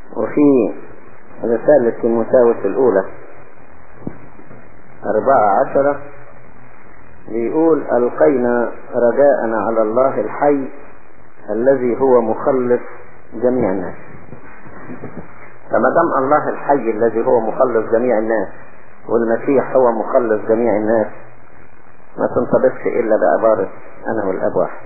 وفي رسالة تيموثاوس الأولى أربعة عشرة بيقول ألقينا رجاءنا على الله الحي الذي هو مخلص جميع الناس فما دام الله الحي الذي هو مخلص جميع الناس والمسيح هو مخلص جميع الناس ما تنطبقش إلا بعبارة أنا والأب واحد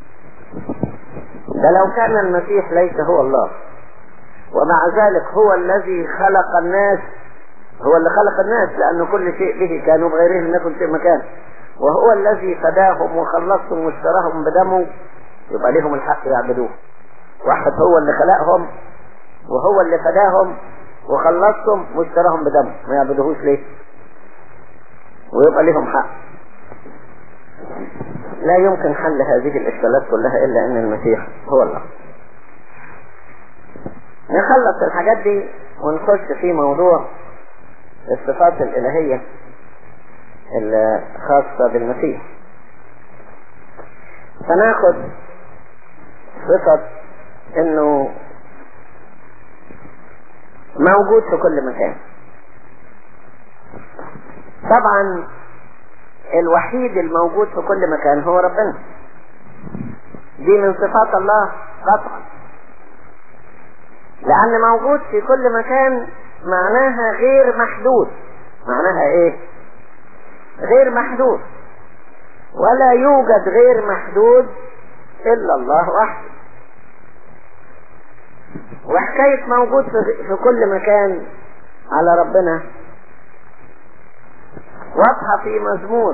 ده لو كان المسيح ليس هو الله ومع ذلك هو الذي خلق الناس هو اللي خلق الناس لأنه كل شيء به كانوا بغيره لم يكن شيء مكان وهو الذي فداهم وخلصهم واشتراهم بدمه يبقى لهم الحق يعبدوه واحد هو اللي خلقهم وهو اللي فداهم وخلصهم واشتراهم بدمه ما يعبدوهوش ليه ويبقى لهم حق لا يمكن حل هذه الاشكالات كلها الا ان المسيح هو الله نخلص الحاجات دي ونخش في موضوع الصفات الالهية الخاصة بالمسيح فناخد صفة انه موجود في كل مكان طبعا الوحيد الموجود في كل مكان هو ربنا دي من صفات الله قطعا لأن موجود في كل مكان معناها غير محدود معناها ايه غير محدود ولا يوجد غير محدود إلا الله وحده وحكاية موجود في كل مكان على ربنا واضحة في مزمور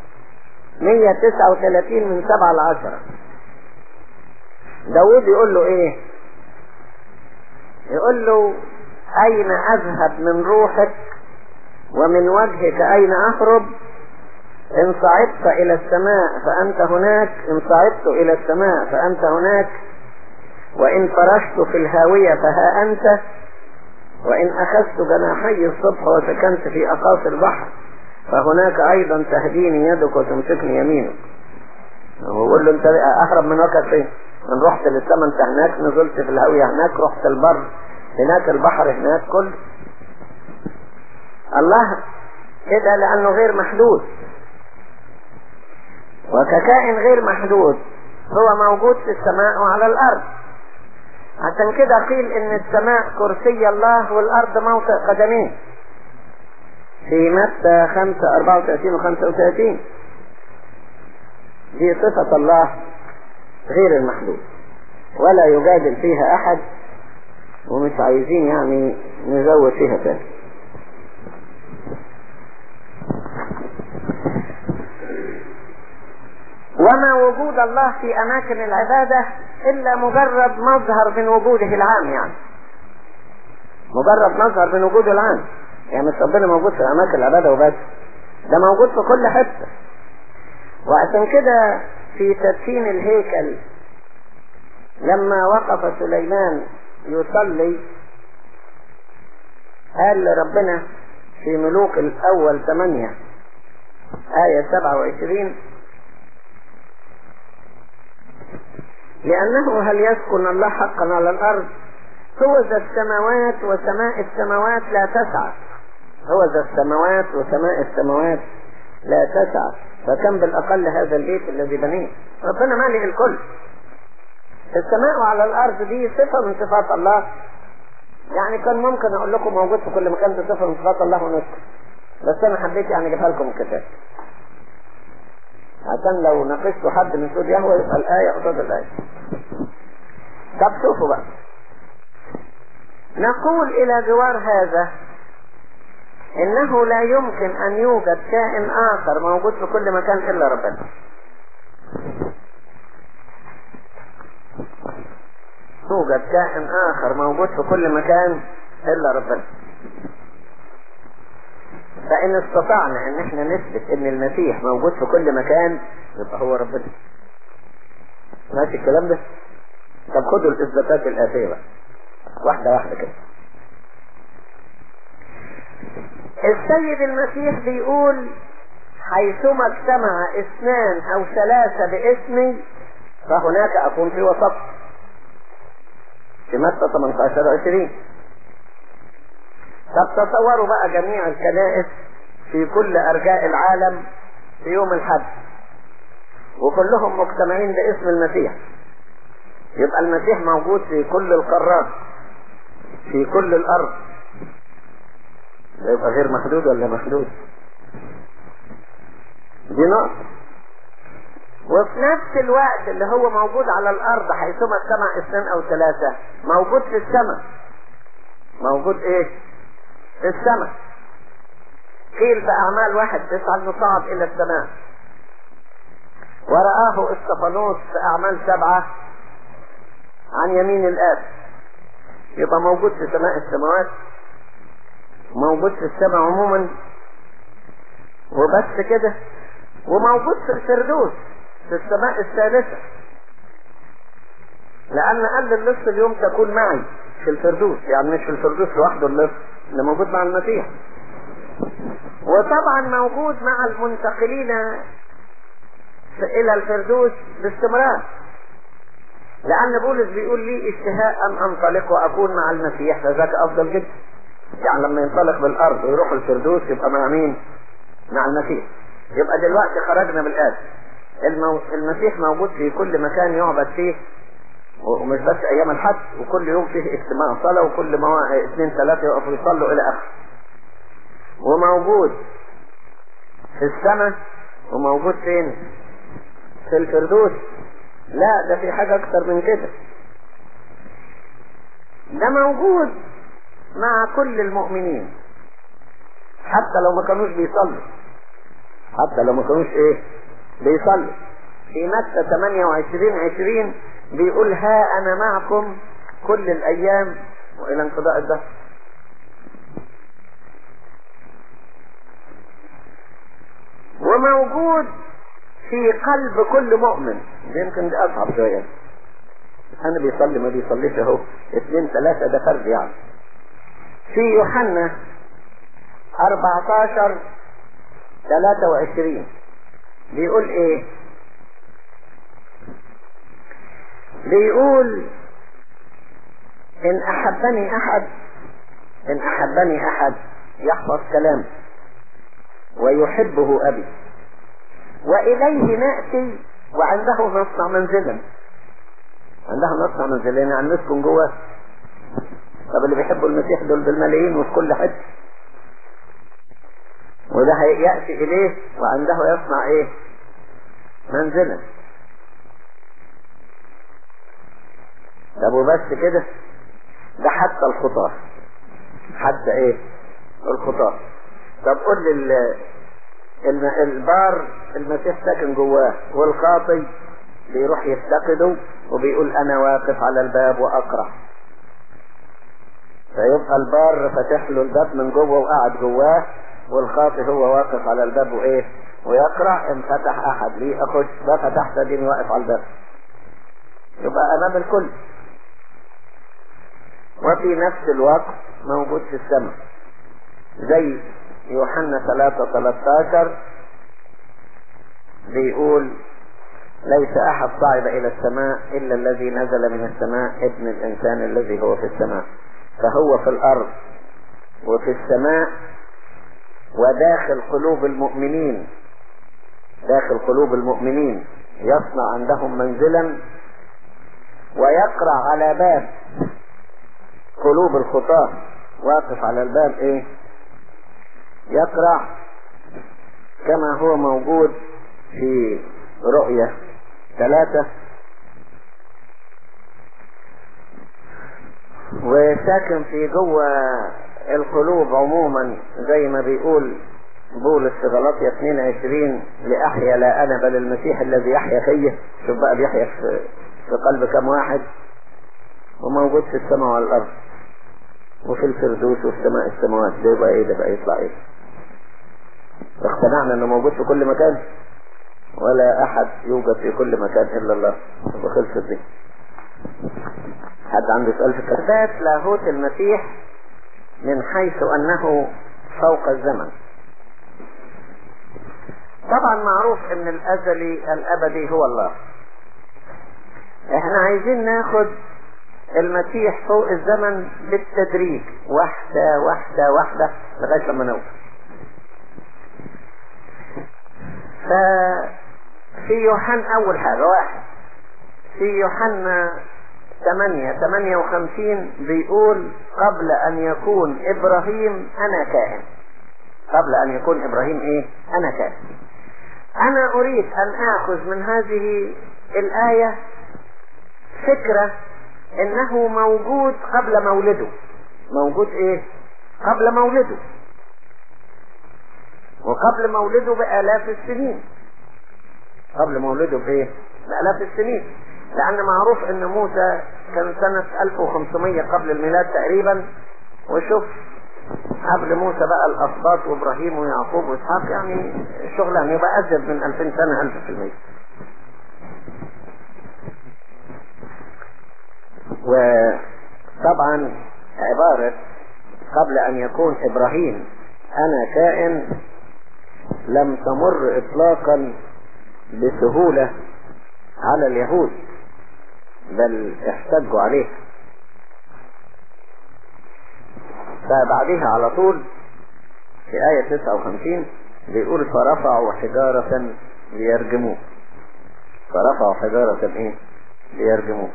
139 من 7 ل 10 داود يقول له ايه يقول له اين اذهب من روحك ومن وجهك اين اهرب ان صعدت الى السماء فانت هناك ان صعدت الى السماء فانت هناك وان فرشت في الهاوية فها انت وان اخذت جناحي الصبح وسكنت في اقاصي البحر فهناك ايضا تهديني يدك وتمسكني يمينك ويقول له انت اهرب من وقت فين من رحت للسماء انت هناك نزلت في الهاوية هناك رحت البر هناك البحر هناك كل الله كده لانه غير محدود وككائن غير محدود هو موجود في السماء وعلى الارض عشان كده قيل ان السماء كرسي الله والارض موطئ قدميه في متى 5 34 و 35 دي صفة الله غير المحدود ولا يجادل فيها احد ومش عايزين يعني نزود فيها تاني وما وجود الله في اماكن العبادة الا مجرد مظهر من وجوده العام يعني مجرد مظهر من وجوده العام يعني مش ربنا موجود في اماكن العبادة وبس ده موجود في كل حتة وعشان كده في تدشين الهيكل لما وقف سليمان يصلي قال لربنا في ملوك الاول ثمانية آية سبعة وعشرين لأنه هل يسكن الله حقا على الأرض هو ذا السماوات وسماء السماوات لا تسع هو ذا السماوات وسماء السماوات لا تسع فكم بالأقل هذا البيت الذي بنيه ربنا مالك الكل السماء وعلى الأرض دي صفة من صفات الله يعني كان ممكن أقول لكم موجود في كل مكان دي صفة من صفات الله ونسكت بس أنا حبيت يعني أجيبها لكم الكتاب عشان لو ناقشتوا حد من سود يهوى يبقى الآية قصاد الآية طب شوفوا بقى نقول إلى جوار هذا إنه لا يمكن أن يوجد كائن آخر موجود في كل مكان إلا ربنا يوجد كائن آخر موجود في كل مكان إلا ربنا فإن استطعنا إن إحنا نثبت إن المسيح موجود في كل مكان يبقى هو ربنا ماشي الكلام ده طب خدوا الإثباتات الآتية بقى واحدة واحدة كده السيد المسيح بيقول حيثما اجتمع اثنان او ثلاثة باسمي فهناك اكون في وسط في متى 18 20 طب تصوروا بقى جميع الكنائس في كل ارجاء العالم في يوم الحد وكلهم مجتمعين باسم المسيح يبقى المسيح موجود في كل القارات في كل الارض يبقى غير محدود ولا محدود دي نقطة وفي نفس الوقت اللي هو موجود على الارض حيثما اجتمع اثنان او ثلاثة موجود في السماء موجود ايه في السماء قيل في اعمال واحد تسعة انه صعد الى السماء ورآه استفانوس في اعمال سبعة عن يمين الاب يبقى موجود في سماء السماوات موجود في السماء عموما وبس كده وموجود في الفردوس في السماء الثالثة لأن قال للص اليوم تكون معي في الفردوس يعني مش في الفردوس لوحده اللص اللي موجود مع المسيح وطبعا موجود مع المنتقلين إلى الفردوس باستمرار لأن بولس بيقول لي اشتهاء أن أنطلق وأكون مع المسيح فذاك أفضل جدا يعني لما ينطلق بالأرض ويروح الفردوس يبقى مع مين؟ مع المسيح يبقى دلوقتي خرجنا بالآن المو... المسيح موجود في كل مكان يعبد فيه ومش بس ايام الحج وكل يوم فيه اجتماع صلاة وكل ما اثنين ثلاثة يقفوا يصلوا الى اخره وموجود في السماء وموجود فين في الفردوس لا ده في حاجة اكتر من كده ده موجود مع كل المؤمنين حتى لو ما كانوش بيصلوا حتى لو ما كانوش ايه بيصلوا في متى 28 20 بيقول ها انا معكم كل الايام والى انقضاء الدهر وموجود في قلب كل مؤمن يمكن دي اصعب شويه انا بيصلي ما بيصليش اهو اثنين ثلاثة ده فرد يعني في يوحنا 14 23 بيقول ايه بيقول ان احبني احد ان احبني احد يحفظ كلامي ويحبه ابي واليه ناتي وعنده نصنع منزلا عندها نصنع منزلا يعني نسكن جوه طب اللي بيحبوا المسيح دول بالملايين وفي كل حته وده يأتي إليه وعنده يصنع إيه منزلا طب وبس كده ده حتى الخطاة حتى إيه الخطاة طب قول لي البار المسيح ساكن جواه والخاطي بيروح يفتقده وبيقول أنا واقف على الباب وأقرأ فيبقى البار فتح له الباب من جوه وقعد جواه والخاطي هو واقف على الباب وايه ويقرأ ان فتح احد لي اخش ده فتحت ديني واقف على الباب يبقى امام الكل وفي نفس الوقت موجود في السماء زي يوحنا 3 13 بيقول ليس احد صعد الى السماء الا الذي نزل من السماء ابن الانسان الذي هو في السماء فهو في الارض وفي السماء وداخل قلوب المؤمنين داخل قلوب المؤمنين يصنع عندهم منزلا ويقرع على باب قلوب الخطاة واقف على الباب ايه يقرع كما هو موجود في رؤية ثلاثة وساكن في جوه القلوب عموما زي ما بيقول بولس في غلطية 22 لأحيا لا أنا بل المسيح الذي يحيا فيه شوف بقى بيحيا في, في قلب كم واحد وموجود في السماء والأرض وفي الفردوس وفي سماء السماوات ده يبقى ايه ده بقى يطلع ايه اقتنعنا انه موجود في كل مكان ولا احد يوجد في كل مكان الا الله وخلصت دي حد عنده سؤال في الكتابات لاهوت المسيح من حيث انه فوق الزمن طبعا معروف ان الازلي الابدي هو الله احنا عايزين ناخد المسيح فوق الزمن بالتدريج واحدة واحدة واحدة لغاية لما نوصل ففي يوحنا أول حاجة واحد في يوحنا 8 58 بيقول قبل أن يكون إبراهيم أنا كائن قبل أن يكون إبراهيم إيه أنا كائن أنا أريد أن آخذ من هذه الآية فكرة إنه موجود قبل مولده موجود إيه قبل مولده وقبل مولده بآلاف السنين قبل مولده بإيه بآلاف السنين لأن معروف إن موسى كان سنة 1500 قبل الميلاد تقريبا وشوف قبل موسى بقى الأسباط وإبراهيم ويعقوب وإسحاق يعني الشغل يعني يبقى أزيد من 2000 سنة 1000% وطبعا عبارة قبل أن يكون إبراهيم أنا كائن لم تمر إطلاقا بسهولة على اليهود بل احتجوا عليها فبعدها على طول في آية 59 بيقول فرفعوا حجارة ليرجموه فرفعوا حجارة ايه ليرجموه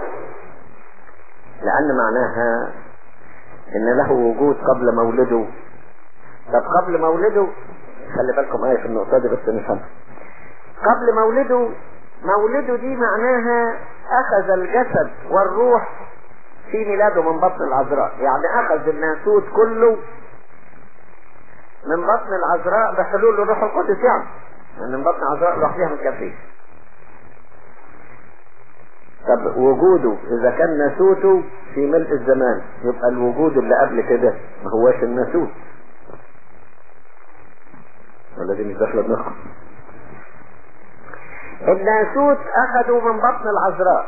لأن معناها إن له وجود قبل مولده طب قبل مولده خلي بالكم آية في النقطة دي بس نفهمها قبل مولده مولده دي معناها أخذ الجسد والروح في ميلاده من بطن العذراء يعني أخذ الناسوت كله من بطن العذراء بحلول الروح القدس يعني لأن من بطن العذراء لوحدها ما تكفيش طب وجوده إذا كان ناسوته في ملء الزمان يبقى الوجود اللي قبل كده ما هواش الناسوت ولا دي مش داخله دماغكم الناسوت اخذوا من بطن العذراء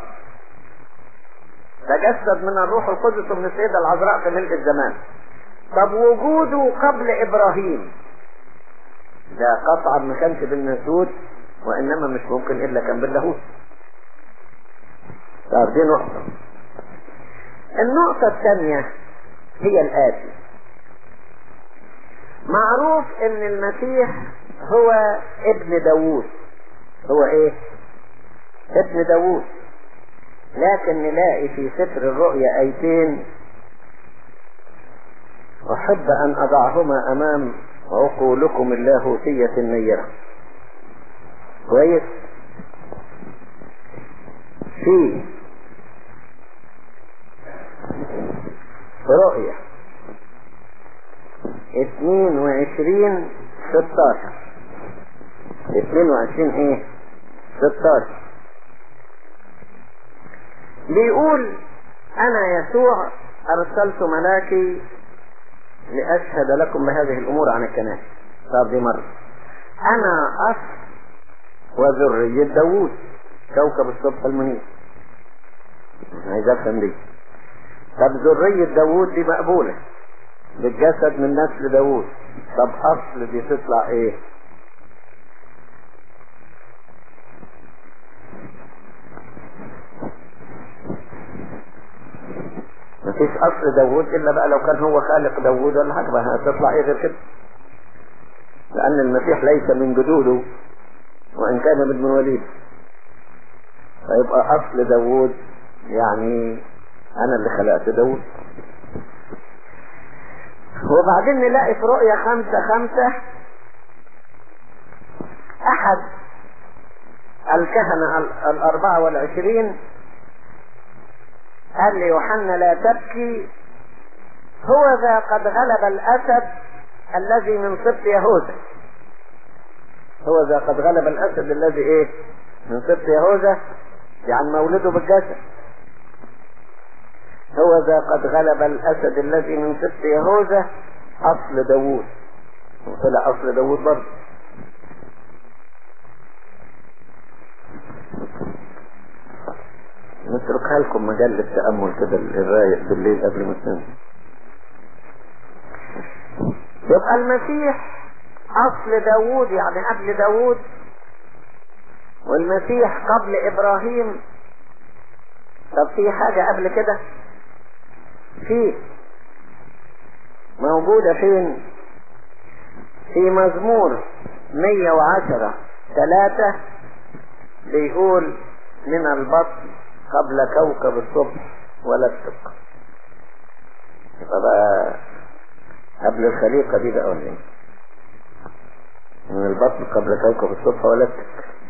تجسد من الروح القدس من السيدة العذراء في ملء الزمان طب وجوده قبل ابراهيم ده قطعا ما كانش بالناسوت وانما مش ممكن الا كان باللاهوت طب دي نقطة النقطة الثانية هي الآتي معروف ان المسيح هو ابن داوود هو ايه ابن داوود لكن نلاقي في سفر الرؤيا ايتين احب ان اضعهما امام عقولكم اللاهوتية النيرة كويس في رؤيا اثنين وعشرين ستاشر اثنين وعشرين ايه ستاشر بيقول انا يسوع ارسلت ملاكي لاشهد لكم بهذه الامور عن الكنائس طب دي مرة انا اصل وذرية داوود كوكب الصبح المنير عايز افهم دي طب ذرية داوود دي مقبولة بالجسد من نسل داوود طب اصل دي تطلع ايه مفيش اصل داوود الا بقى لو كان هو خالق داوود ولا حاجه بقى هتطلع ايه غير كده لان المسيح ليس من جدوده وان كان من مواليد فيبقى اصل داوود يعني انا اللي خلقت داوود وبعدين نلاقي في رؤية خمسة خمسة احد الكهنة الاربعة والعشرين قال ليوحنا لا تبكي هو ذا قد غلب الاسد الذي من سبط يهوذا هو ذا قد غلب الاسد الذي ايه من سبط يهوذا يعني مولده بالجسد هو ذا قد غلب الاسد الذي من سبط يهوذا اصل داوود وطلع اصل داوود برضه نتركها لكم مجال للتأمل كده الرايق بالليل قبل ما تنام يبقى المسيح اصل داوود يعني قبل داوود والمسيح قبل ابراهيم طب في حاجة قبل كده في موجودة فين في مزمور مية وعشرة ثلاثة بيقول من البطن قبل كوكب الصبح ولدتك يبقى بقى قبل الخليقة دي بقى ولا ايه من البطن قبل كوكب الصبح ولدتك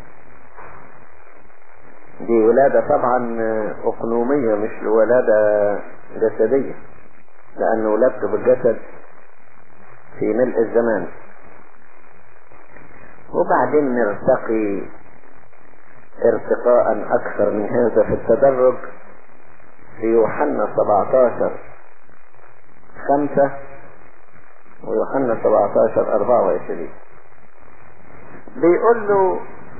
دي ولادة طبعا أقنومية مش ولادة جسدية لأن ولدت بالجسد في ملء الزمان وبعدين نرتقي ارتقاء أكثر من هذا في التدرج في يوحنا 17 خمسة ويوحنا 17 24 بيقول له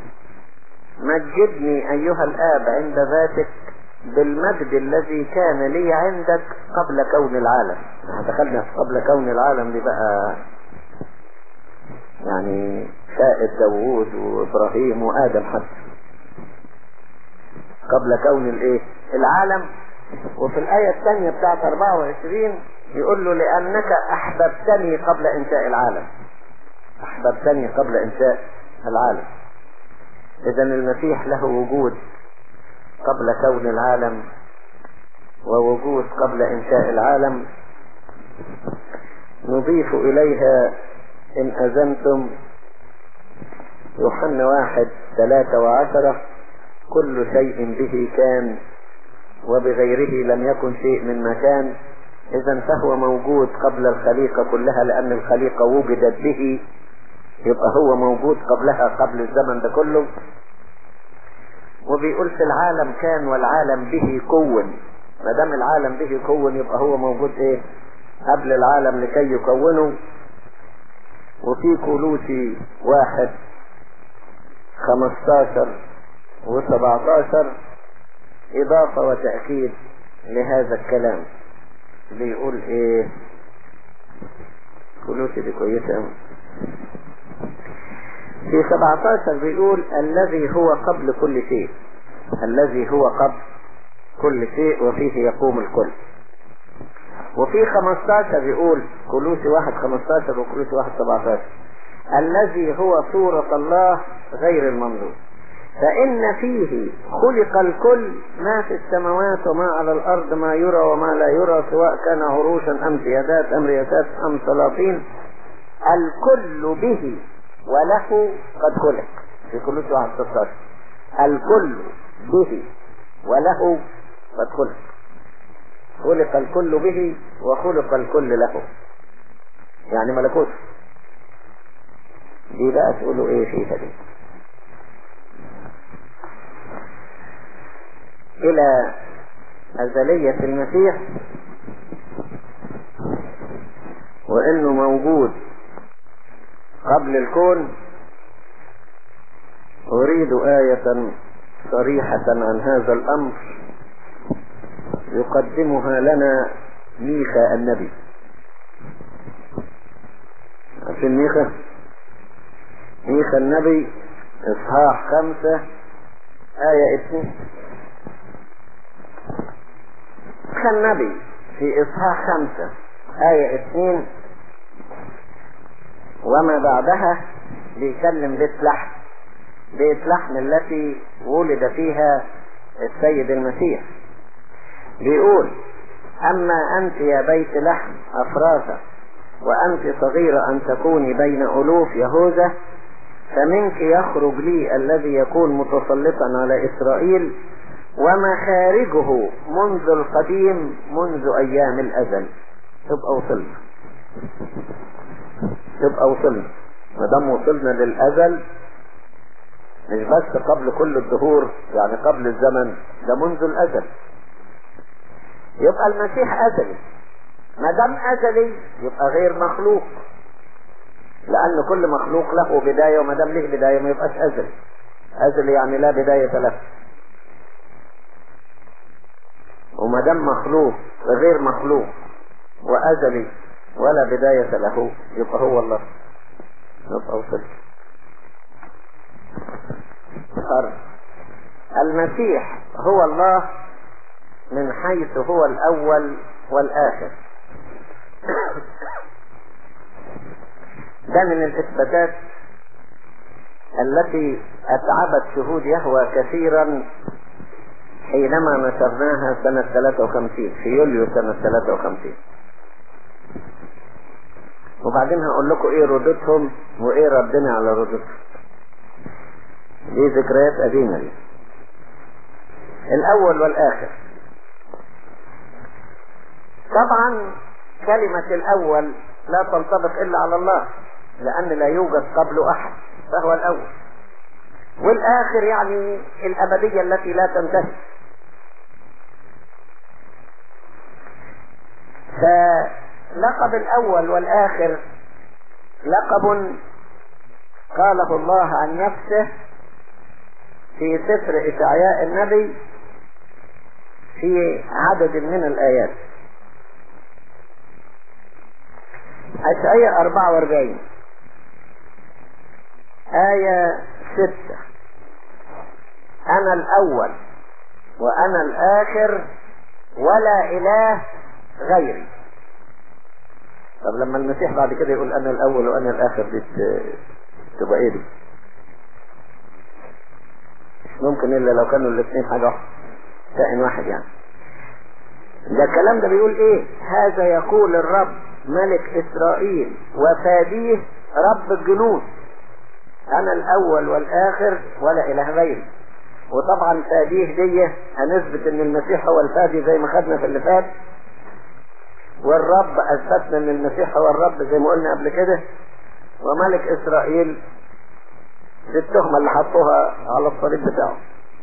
مجدني أيها الآب عند ذاتك بالمجد الذي كان لي عندك قبل كون العالم دخلنا في قبل كون العالم دي بقى يعني شاء داوود وإبراهيم وآدم حتى قبل كون الايه العالم وفي الآية الثانية بتاعت 24 يقول له لأنك أحببتني قبل إنشاء العالم أحببتني قبل إنشاء العالم إذا المسيح له وجود قبل كون العالم ووجود قبل إنشاء العالم نضيف إليها إن أذنتم يوحنا واحد ثلاثة وعشرة كل شيء به كان وبغيره لم يكن شيء من مكان إذا فهو موجود قبل الخليقة كلها لأن الخليقة وجدت به يبقى هو موجود قبلها قبل الزمن ده كله وبيقول في العالم كان والعالم به كون ما دام العالم به كون يبقى هو موجود ايه قبل العالم لكي يكونه وفي كلوسي واحد خمستاشر وسبعتاشر اضافة وتأكيد لهذا الكلام بيقول ايه كلوسي دي كويسة في 17 بيقول الذي هو قبل كل شيء الذي هو قبل كل شيء وفيه يقوم الكل وفي 15 بيقول كلوسي واحد 15 وكلوسي واحد 17 الذي هو صورة الله غير المنظور فإن فيه خلق الكل ما في السماوات وما على الأرض ما يرى وما لا يرى سواء كان عروشا أم سيادات أم رياسات أم سلاطين الكل به وله قد خلق في كل واحد 16 الكل به وله قد خلق خلق الكل به وخلق الكل له يعني ملكوت دي بقى تقولوا ايه فيها دي الى ازلية المسيح وانه موجود قبل الكون أريد آية صريحة عن هذا الأمر يقدمها لنا ميخا النبي عارفين ميخا ميخا النبي إصحاح خمسة آية اثنين ميخا النبي في إصحاح خمسة آية اثنين وما بعدها بيكلم بيت لحم بيت لحم التي ولد فيها السيد المسيح بيقول أما أنت يا بيت لحم أفراسة وأنت صغيرة أن تكوني بين ألوف يهوذا فمنك يخرج لي الذي يكون متسلطا على إسرائيل ومخارجه منذ القديم منذ أيام الأزل تبقى وصلنا تبقى وصلنا ما دام وصلنا للأزل مش بس قبل كل الدهور يعني قبل الزمن ده منذ الأزل يبقى المسيح أزلي ما دام أزلي يبقى غير مخلوق لأن كل مخلوق له بداية وما دام له بداية ما يبقاش أزلي أزلي يعني لا بداية له وما دام مخلوق غير مخلوق وأزلي ولا بداية له يبقى هو الله يبقى وصل المسيح هو الله من حيث هو الأول والآخر ده من الإثباتات التي أتعبت شهود يهوى كثيرا حينما نشرناها سنة 53 في يوليو سنة 53 وبعدين هقول لكم ايه ردودهم وايه ردنا على ردودهم دي ذكريات قديمة دي الاول والاخر طبعا كلمة الاول لا تنطبق الا على الله لان لا يوجد قبله احد فهو الاول والاخر يعني الابدية التي لا تنتهي فلقب الاول والاخر لقب قاله الله عن نفسه في سفر اشعياء النبي في عدد من الايات اشعياء 44 آية ستة أنا الأول وأنا الآخر ولا إله غيري طب لما المسيح بعد كده يقول أنا الأول وأنا الآخر دي تبقى إيه دي؟ مش ممكن إلا لو كانوا الاثنين حاجة واحدة كائن واحد يعني ده الكلام ده بيقول إيه؟ هذا يقول الرب ملك إسرائيل وفاديه رب الجنود انا الاول والاخر ولا اله غيري وطبعا فاديه دي هنثبت ان المسيح هو الفادي زي ما خدنا في اللي فات والرب اثبتنا ان المسيح هو الرب زي ما قلنا قبل كده وملك اسرائيل دي التهمه اللي حطوها على الصليب بتاعه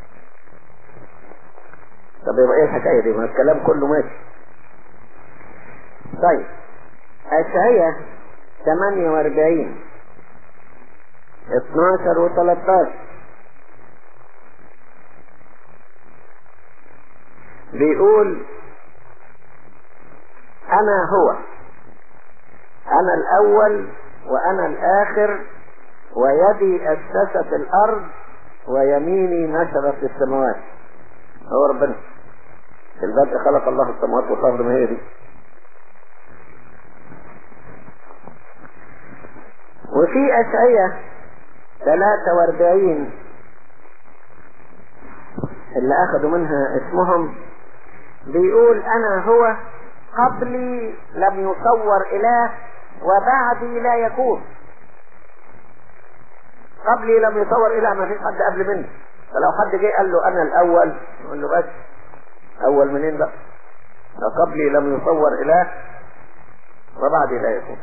طب يبقى ايه الحكايه دي ما الكلام كله ماشي طيب اشعياء 48 12 و 13 بيقول انا هو انا الاول وانا الاخر ويدي اسست الارض ويميني نشرت السماوات هو ربنا في البدء خلق الله السماوات والارض ما هي دي وفي اشعياء 43 اللي اخذوا منها اسمهم بيقول انا هو قبلي لم يصور اله وبعدي لا يكون قبلي لم يصور اله ما فيش حد قبل مني فلو حد جه قال له انا الاول يقول له بس اول منين بقى قبلي لم يصور اله وبعدي لا يكون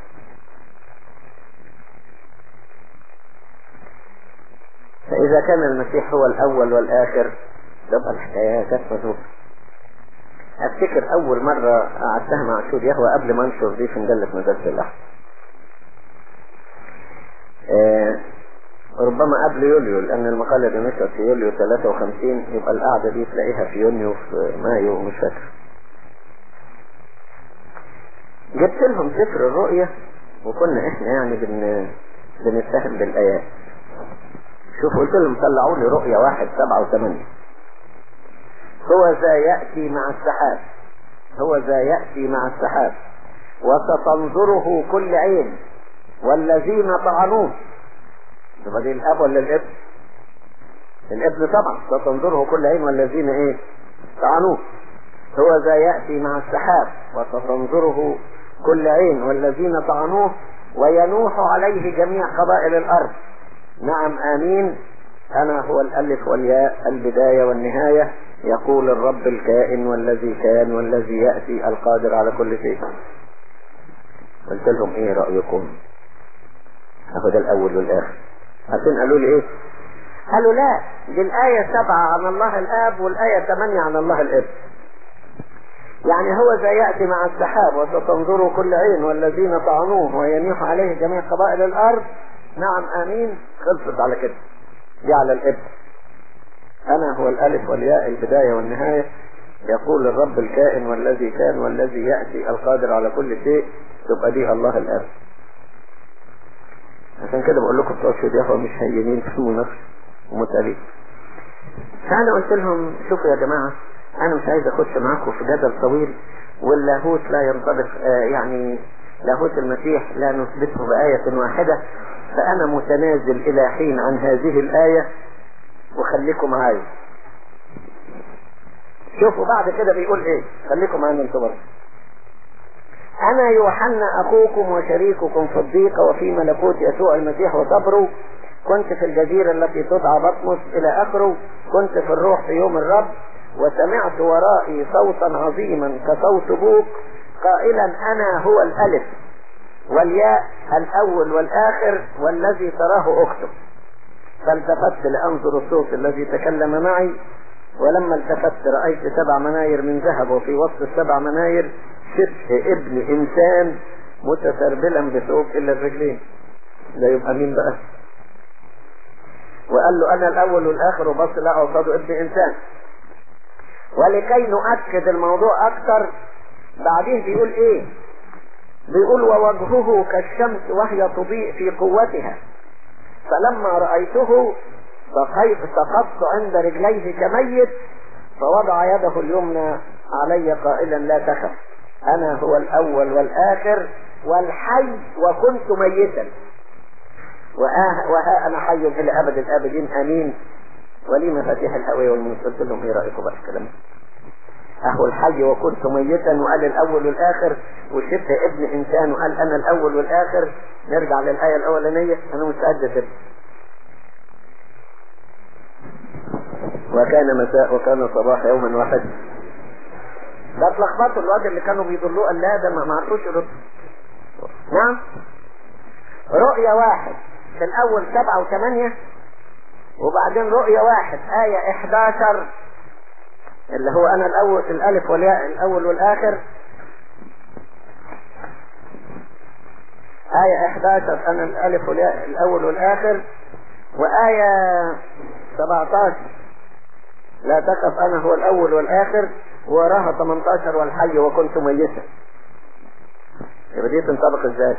فإذا كان المسيح هو الأول والآخر تبقى الحكاية كثرة أفتكر أول مرة قعدتها مع شور يهوى قبل ما أنشر دي في مجلة مجلة الأحد آه ربما قبل يوليو لأن المقالة دي نشرت في يوليو 53 يبقى القعدة دي تلاقيها في يونيو في مايو مش فاكر جبت لهم سفر الرؤية وكنا احنا يعني بن بنتهم بالآيات شوف قلت لهم طلعوا لي رؤية واحد سبعة وثمانية هو ذا يأتي مع السحاب هو ذا يأتي مع السحاب وستنظره كل عين والذين طعنوه يبقى دي الاب ولا الابن الابن طبعا ستنظره كل عين والذين ايه طعنوه هو ذا يأتي مع السحاب وستنظره كل عين والذين طعنوه وينوح عليه جميع قبائل الارض نعم امين انا هو الالف والياء البداية والنهاية يقول الرب الكائن والذي كان والذي يأتي القادر على كل شيء قلت لهم ايه رأيكم اهو ده الاول والاخر عشان قالوا لي ايه قالوا لا دي الآية سبعة عن الله الآب والآية ثمانية عن الله الابن يعني هو ذا يأتي مع السحاب وستنظر كل عين والذين طعنوه وينيح عليه جميع قبائل الأرض نعم آمين خلصت على كده دي على الابن أنا هو الألف والياء البداية والنهاية يقول الرب الكائن والذي كان والذي يأتي القادر على كل شيء تبقى دي الله الآب عشان كده بقول لكم بتوع الشيخ مش هينين في المناقشة ومتقالين فأنا قلت لهم شوفوا يا جماعة انا مش عايز اخش معاكم في جدل طويل واللاهوت لا ينطبق آه يعني لاهوت المسيح لا نثبته بآية واحدة فأنا متنازل إلى حين عن هذه الآية وخليكم معايا شوفوا بعد كده بيقول ايه خليكم معانا انتوا برضه انا يوحنا اخوكم وشريككم في الضيق وفي ملكوت يسوع المسيح وصبره كنت في الجزيرة التي تدعى بطمس الى اخره كنت في الروح في يوم الرب وسمعت ورائي صوتا عظيما كصوت بوق قائلا انا هو الالف والياء الاول والاخر والذي تراه اكتب فالتفت لانظر الصوت الذي تكلم معي ولما التفت رأيت سبع مناير من ذهب وفي وسط السبع مناير شبه ابن انسان متسربلا بثوب الى الرجلين ده يبقى مين بقى وقال له انا الاول والاخر وبص لا قصاده ابن انسان ولكي نؤكد الموضوع اكتر بعدين بيقول ايه بيقول ووجهه كالشمس وهي تضيء في قوتها فلما رأيته سقطت عند رجليه كميت فوضع يده اليمنى علي قائلا لا تخف انا هو الاول والاخر والحي وكنت ميتا وها, وها انا حي الى ابد الابدين امين ولي مفاتيح الهوية والمنص قلت لهم ايه رايكم بقى الكلام اهو الحي وكنت ميتا وقال الاول والاخر وشبه ابن انسان وقال انا الاول والاخر نرجع للايه الاولانيه انا مستعد كده وكان مساء وكان صباح يوما واحد ده اتلخبطوا الواد اللي كانوا بيضلوه قال لا ده ما عرفوش يرد نعم رؤية واحد في الاول سبعة وثمانية وبعدين رؤية واحد آية 11 اللي هو انا الاول الالف والياء الاول والاخر آية 11 انا الالف والياء الاول والاخر وآية 17 لا تخف انا هو الاول والاخر وراها 18 والحي وكنت ميتا يبقى دي تنطبق ازاي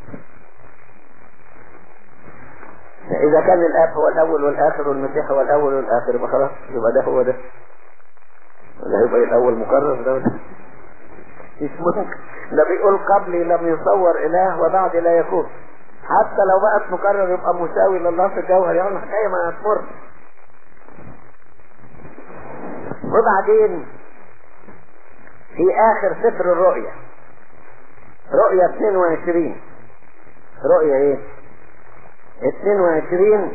اذا كان الاب هو الاول والاخر والمسيح هو الاول والاخر يبقى خلاص يبقى ده هو ده ولا يبقى الاول مكرر ده مش ممكن ده بيقول قبلي لم يصور اله وبعدي لا يكون حتى لو بقت مكرر يبقى مساوي لله في الجوهر يعني الحكايه ما تمر وبعدين في اخر سفر الرؤيا رؤيا 22 رؤيا ايه 22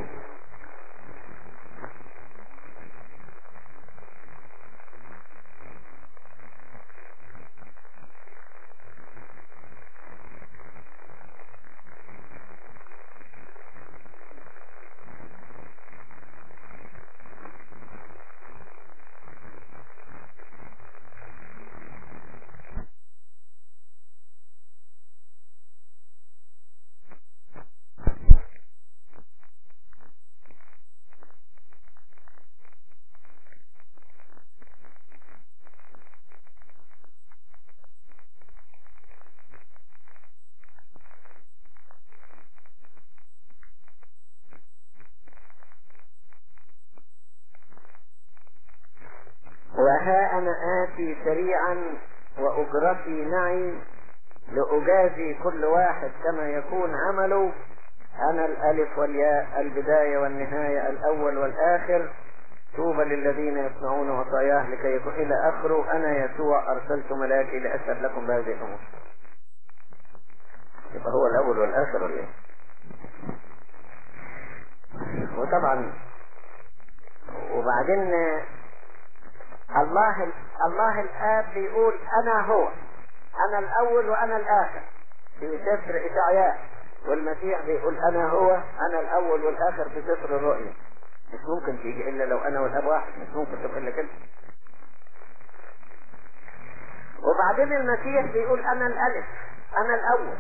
وها أنا آتي سريعا وأجرتي معي لأجازي كل واحد كما يكون عمله أنا الألف والياء البداية والنهاية الأول والآخر طوبى للذين يصنعون وصاياه لكي يكون إلى آخره أنا يسوع أرسلت ملاكي لأشهد لكم بهذه الأمور يبقى هو الأول والآخر ولا إيه؟ وطبعا وبعدين الله الله الآب بيقول أنا هو أنا الأول وأنا الآخر في سفر إشعياء والمسيح بيقول أنا هو أنا الأول والآخر في سفر الرؤيا مش ممكن تيجي إلا لو أنا والأب واحد مش ممكن تبقى إلا كده وبعدين المسيح بيقول أنا الألف أنا الأول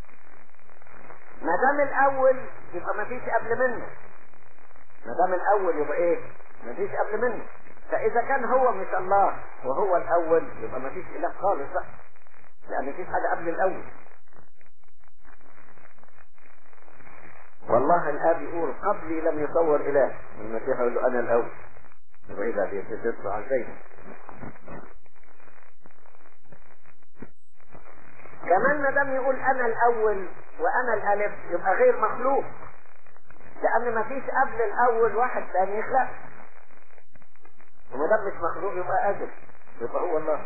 ما دام الأول يبقى ما فيش قبل منه ما دام الأول يبقى إيه؟ ما فيش قبل منه فإذا كان هو مش الله وهو الأول يبقى ما فيش إله خالص بقى لأن ما فيش حاجة قبل الأول والله الآب يقول قبلي لم يصور إله المسيح يقول له أنا الأول يبقى إيه ده بيتطلع زي كمان ما دام يقول انا الاول وانا الالف يبقى غير مخلوق لان ما فيش قبل الاول واحد ثاني يخلق وما دام مش مخلوق يبقى ازل يبقى هو الله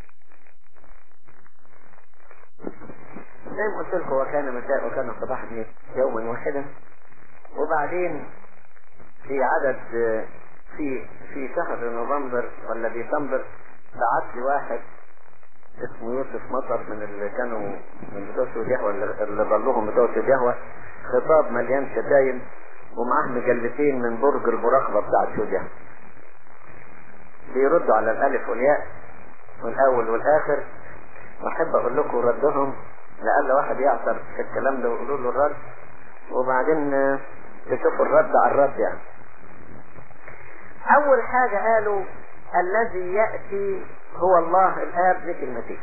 زي ما قلت لكم وكان مساء وكان صباح يوما واحدا وبعدين في عدد في في شهر نوفمبر ولا ديسمبر بعت لي واحد اسمه يوسف مطر من اللي كانوا من بتوع اليهوى اللي ضلوهم بتوع اليهوى خطاب مليان شتايم ومعاه مجلتين من برج المراقبة بتاع الشجاع بيردوا على الألف والياء والأول والآخر وأحب أقول لكم ردهم لأن واحد يعثر في الكلام ده ويقولوا له الرد وبعدين تشوفوا الرد على الرد يعني أول حاجة قالوا الذي يأتي هو الله الآب لكلمته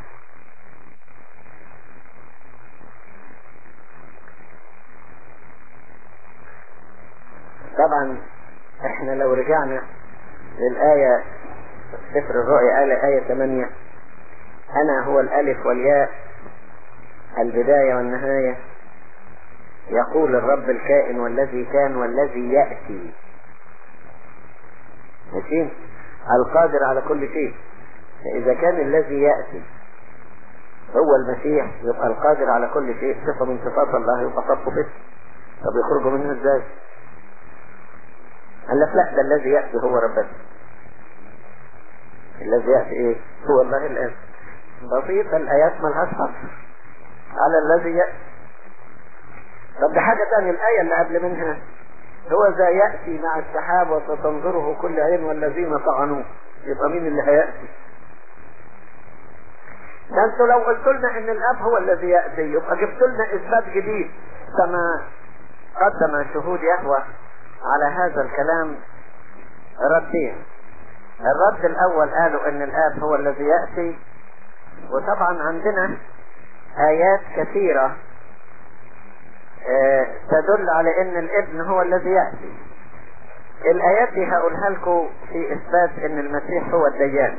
طبعا احنا لو رجعنا للآية سفر الرؤيا آية آية 8 أنا هو الألف والياء البداية والنهاية يقول الرب الكائن والذي كان والذي يأتي ماشي القادر على كل شيء فإذا كان الذي يأتي هو المسيح يبقى القادر على كل شيء صفة من صفات الله يبقى صفه به طب يخرجوا منها ازاي قال لك لا ده الذي يأتي هو ربنا الذي يأتي ايه هو الله الآن بسيطة الآيات ملهاش حصر على الذي يأتي طب ده حاجة تانية الآية اللي قبل منها هو ذا يأتي مع السحاب وستنظره كل عين والذين طعنوه يبقى مين اللي هيأتي ده انتوا لو قلت لنا ان الاب هو الذي يأتي يبقى جبت لنا اثبات جديد كما قدم شهود يهوى على هذا الكلام ردين الرد الاول قالوا ان الاب هو الذي يأتي وطبعا عندنا ايات كثيرة اه تدل على ان الابن هو الذي يأتي الايات دي هقولها لكم في اثبات ان المسيح هو الديان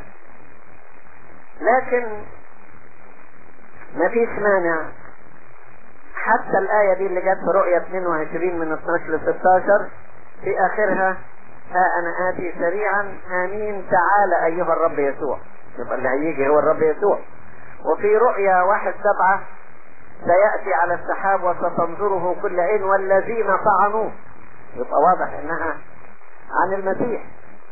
لكن ما فيش مانع حتى الآية دي اللي جت في رؤية 22 من 12 ل 16 في آخرها ها أنا آتي سريعا آمين تعالى أيها الرب يسوع يبقى اللي هيجي هو الرب يسوع وفي رؤيا واحد سبعة سيأتي على السحاب وستنظره كل عين والذين طعنوه يبقى واضح انها عن المسيح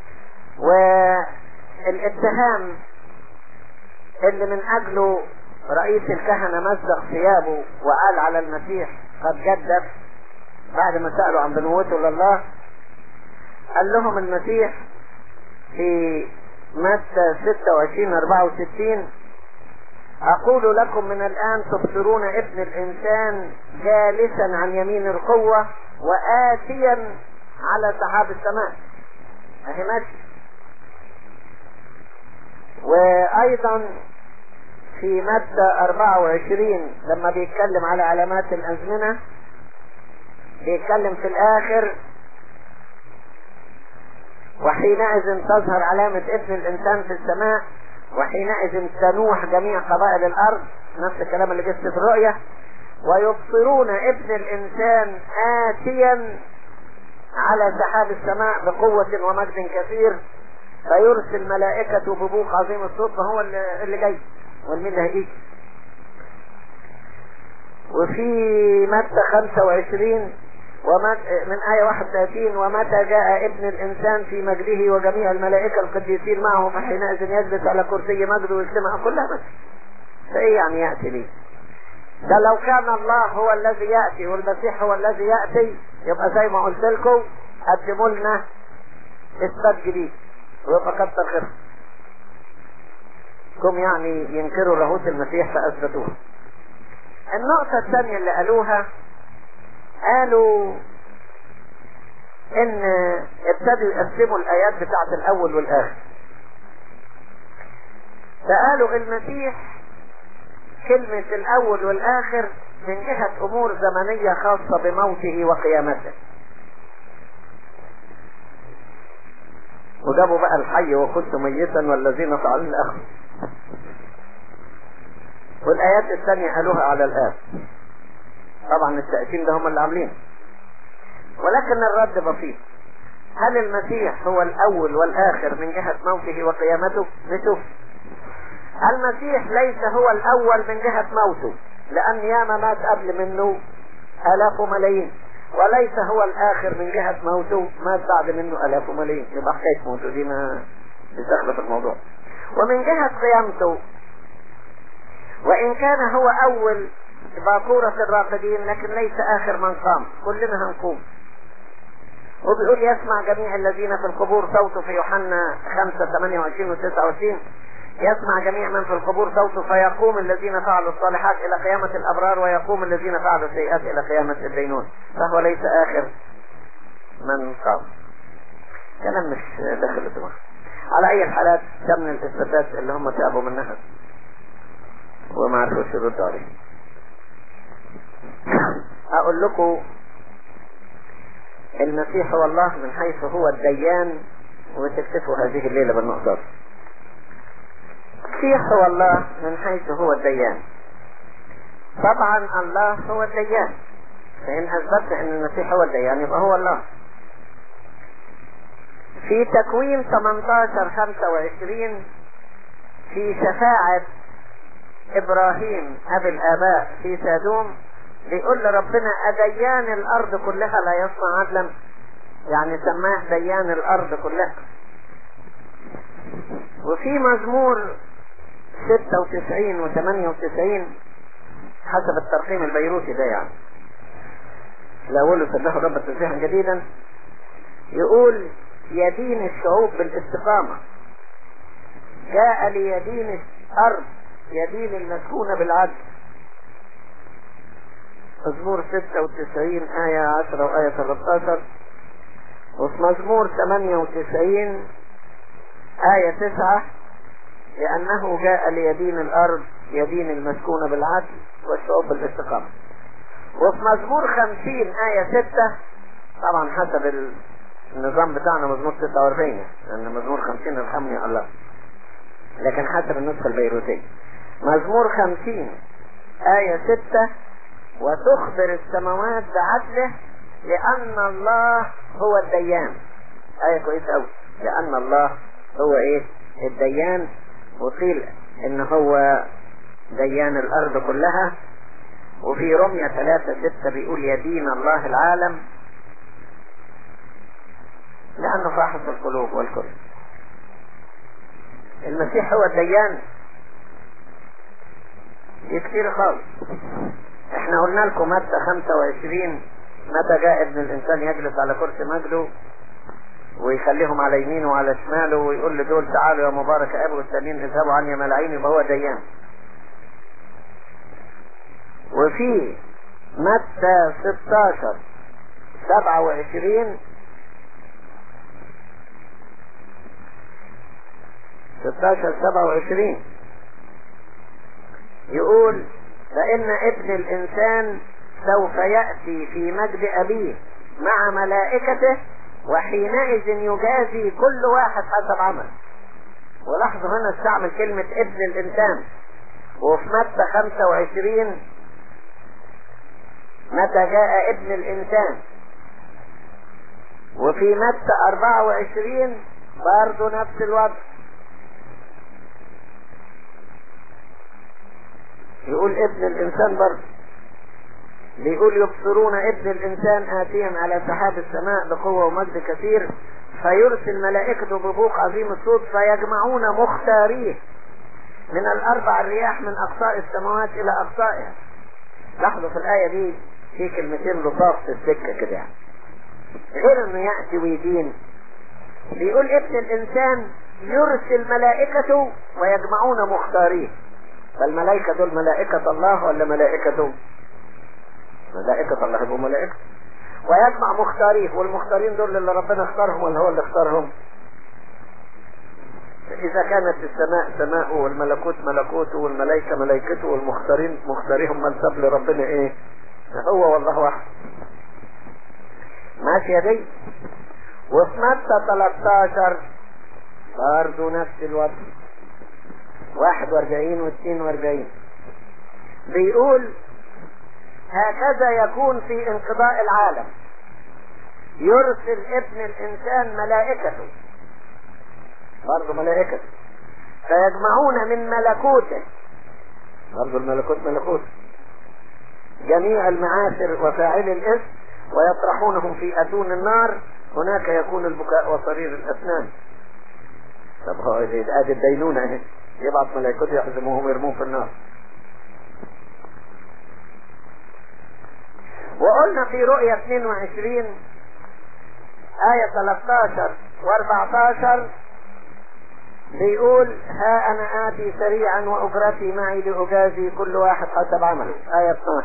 والاتهام اللي من اجله رئيس الكهنة مزق ثيابه وقال على المسيح قد جدف بعد ما سألوا عن بنوته لله قال لهم المسيح في متى 26 64 أقول لكم من الآن تبصرون ابن الإنسان جالسا عن يمين القوة وآتيا على سحاب السماء أهي ماشي وأيضا في مادة 24 لما بيتكلم على علامات الأزمنة بيتكلم في الآخر وحينئذ تظهر علامة ابن الإنسان في السماء وحينئذ تنوح جميع قبائل الأرض نفس الكلام اللي جت في الرؤية ويبصرون ابن الإنسان آتيا على سحاب السماء بقوة ومجد كثير فيرسل ملائكته ببوق عظيم الصوت فهو اللي جاي والمين اللي هيجي وفي متى 25 ومت من آية 31 ومتى جاء ابن الإنسان في مجده وجميع الملائكة القديسين معه فحينئذ يجلس على كرسي مجده ويسلمها كلها بس فإيه يعني يأتي ليه ده لو كان الله هو الذي يأتي والمسيح هو الذي يأتي يبقى زي ما قلت لكم قدموا لنا إثبات جديد ويبقى كتر خير كم يعني ينكروا لاهوت المسيح فأثبتوها النقطة الثانية اللي قالوها قالوا ان ابتدوا يقسموا الايات بتاعت الاول والاخر فقالوا المسيح كلمة الاول والاخر من جهة امور زمنية خاصة بموته وقيامته وجابوا بقى الحي وكنت ميتا والذين فعلوا الاخر والآيات الثانية قالوها على الآب طبعا التأثير ده هم اللي عاملينه ولكن الرد بسيط هل المسيح هو الأول والآخر من جهة موته وقيامته نشوف المسيح ليس هو الأول من جهة موته لأن ياما مات قبل منه آلاف وملايين وليس هو الآخر من جهة موته مات بعد منه آلاف وملايين يبقى حكاية موته دي ما بتدخل في الموضوع ومن جهة قيامته وإن كان هو أول باكورة الراقدين لكن ليس آخر من قام كلنا هنقوم وبيقول يسمع جميع الذين في القبور صوته في يوحنا 5 28 و 29 يسمع جميع من في القبور صوته فيقوم الذين فعلوا الصالحات إلى قيامة الأبرار ويقوم الذين فعلوا السيئات إلى قيامة الدينون فهو ليس آخر من قام كلام مش داخل الدماغ على أي الحالات كم من الإثباتات اللي هم تعبوا منها وما عرفوش يردوا عليه أقول لكم المسيح هو الله من حيث هو الديان وتكتفوا هذه الليلة بالنقطة المسيح هو الله من حيث هو الديان طبعا الله هو الديان فإن أثبت أن المسيح هو الديان يبقى هو الله في تكوين 18 25 في شفاعة إبراهيم أبي الآباء في سادوم بيقول لربنا أديان الأرض كلها لا يصنع عدلا يعني سماه ديان الأرض كلها وفي مزمور 96 و 98 حسب الترقيم البيروتي ده يعني الأول سبحه رب تسبيحا جديدا يقول يدين الشعوب بالاستقامة جاء ليدين الأرض يدين المسكونة بالعدل مزمور 96 آية 10 وآية 13 وفي مزمور 98 آية 9 لأنه جاء ليدين الأرض يدين المسكونة بالعدل والشعوب بالاستقامة وفي مزمور 50 آية 6 طبعا حسب النظام بتاعنا مزمور 46 لأن مزمور 50 ارحمني الله لكن حسب النسخة البيروتية مزمور 50 آية 6 وتخبر السماوات بعدله لأن الله هو الديان آية كويسة أوي لأن الله هو إيه الديان وقيل إن هو ديان الأرض كلها وفي رمية ثلاثة ستة بيقول يدين الله العالم لأنه فاحص القلوب والكل المسيح هو الديان كتير خالص احنا قلنا لكم متى 25 متى جاء ابن الانسان يجلس على كرسي مجده ويخليهم على يمينه وعلى شماله ويقول لدول تعالوا يا مبارك ابو والتانيين اذهبوا عني ملاعين يبقى هو ديان وفي متى 16 27 16 27 يقول فإن ابن الإنسان سوف يأتي في مجد أبيه مع ملائكته وحينئذ يجازي كل واحد حسب عمل ولاحظوا هنا استعمل كلمة ابن الإنسان وفي متى 25 متى جاء ابن الإنسان وفي متى 24 برضه نفس الوضع يقول ابن الإنسان برضه بيقول يبصرون ابن الإنسان آتيا على سحاب السماء بقوة ومجد كثير فيرسل ملائكته ببوق عظيم الصوت فيجمعون مختاريه من الأربع الرياح من أقصاء السماوات إلى أقصائها لاحظوا في الآية دي في كلمتين لطاف في السكة كده يعني غير انه يأتي ويدين بيقول ابن الإنسان يرسل ملائكته ويجمعون مختاريه فالملائكة دول ملائكة الله ولا ملائكته ملائكة الله يبقوا ملائكة ويجمع مختاريه والمختارين دول اللي ربنا اختارهم ولا هو اللي اختارهم إذا كانت السماء سماءه والملكوت ملكوته والملائكة ملائكته والمختارين مختاريهم من سب لربنا ايه هو والله واحد ماشية دي وفي متى 13 برضه نفس الوضع 41 و 42 بيقول هكذا يكون في انقضاء العالم يرسل ابن الانسان ملائكته برضه ملائكته فيجمعون من ملكوته برضه الملكوت ملكوت جميع المعاشر وفاعلي الاسم ويطرحونهم في اتون النار هناك يكون البكاء وصرير الاسنان طب هو ادي الدينونة اهي يبعث ملائكته يحزموهم ويرموهم في النار وقلنا في رؤية 22 آية 13 و14 بيقول ها أنا آتي سريعا وأجرتي معي لأجازي كل واحد حسب عمله آية 12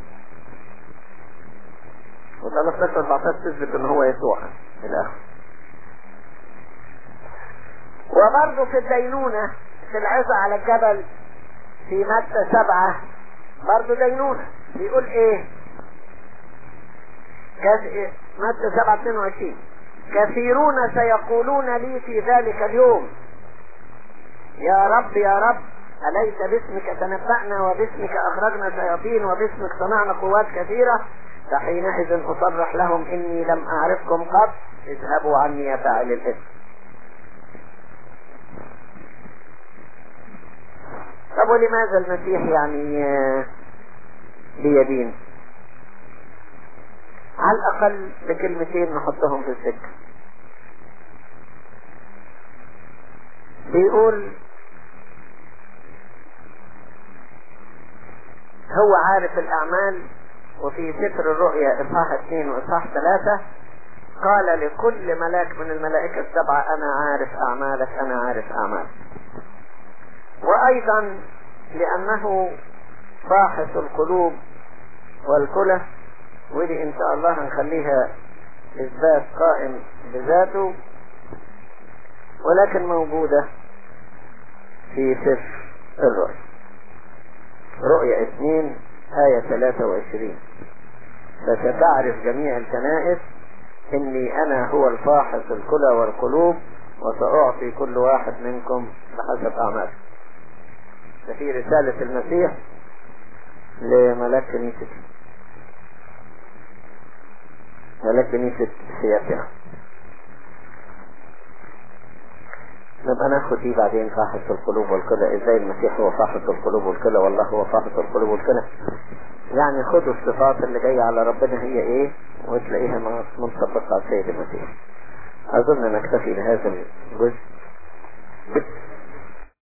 و13 14 تثبت ان هو يسوع الى اخره وبرضه في الدينونة في العظة على الجبل في متى سبعة برضه دينونة بيقول ايه متى سبعة 22 كثيرون سيقولون لي في ذلك اليوم يا رب يا رب أليس باسمك تنبأنا وباسمك أخرجنا شياطين وباسمك صنعنا قوات كثيرة فحينئذ أصرح لهم إني لم أعرفكم قط اذهبوا عني يا فاعل الإثم طب ولماذا المسيح يعني بيدين على الأقل بكلمتين نحطهم في السكة بيقول هو عارف الأعمال وفي سفر الرؤيا إصحاح اثنين وإصحاح ثلاثة قال لكل ملاك من الملائكة السبعة أنا عارف أعمالك أنا عارف أعمالك وأيضا لأنه باحث القلوب والكلى ودي إن شاء الله هنخليها إثبات قائم بذاته ولكن موجودة في سفر الرؤيا رؤيا اثنين آية 23 فستعرف جميع الكنائس إني أنا هو الفاحص الكلى والقلوب وسأعطي كل واحد منكم بحسب أعماله ده في رسالة المسيح لملاك كنيسة ملاك كنيسة سياسة نبقى ناخد دي بعدين فاحص القلوب والكلى ازاي المسيح هو فاحص القلوب والكلى والله هو فاحص القلوب والكلى يعني خدوا الصفات اللي جاية على ربنا هي ايه وتلاقيها منطبقة على السيد المسيح اظن نكتفي بهذا الجزء